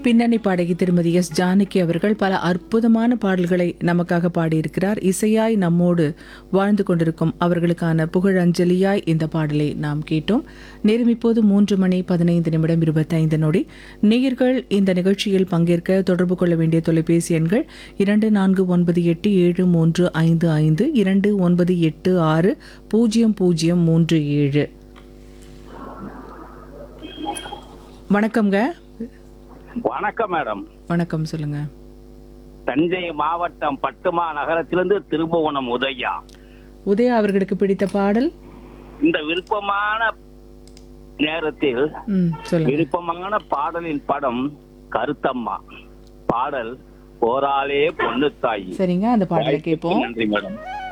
பின்னணி பாடகி திருமதி எஸ் ஜானகி அவர்கள் பல அற்புதமான பாடல்களை நமக்காக பாடியிருக்கிறார் இசையாய் நம்மோடு வாழ்ந்து கொண்டிருக்கும் அவர்களுக்கான புகழஞ்சலியாய் இந்த பாடலை நாம் கேட்டோம் நேரம் இப்போது மூன்று மணி பதினைந்து நிமிடம் இருபத்தைந்து நொடி நேயர்கள் இந்த நிகழ்ச்சியில் பங்கேற்க தொடர்பு கொள்ள வேண்டிய தொலைபேசி எண்கள் இரண்டு நான்கு ஒன்பது எட்டு ஏழு மூன்று ஐந்து ஐந்து இரண்டு ஒன்பது எட்டு ஆறு பூஜ்ஜியம் பூஜ்ஜியம் மூன்று ஏழு வணக்கம்ங்க வணக்கம் மேடம் வணக்கம் சொல்லுங்க தஞ்சை மாவட்டம் பட்டுமா நகரத்திலிருந்து திருபுவனம் உதயா உதயா அவர்களுக்கு பிடித்த பாடல் இந்த விருப்பமான நேரத்தில் ம் சொல்லுங்க விருப்பமான பாடலின் படம் கருத்தம்மா பாடல் போராளே பொண்ணு தாயி சரிங்க அந்த பாடலை கேட்போம் நன்றி மேடம்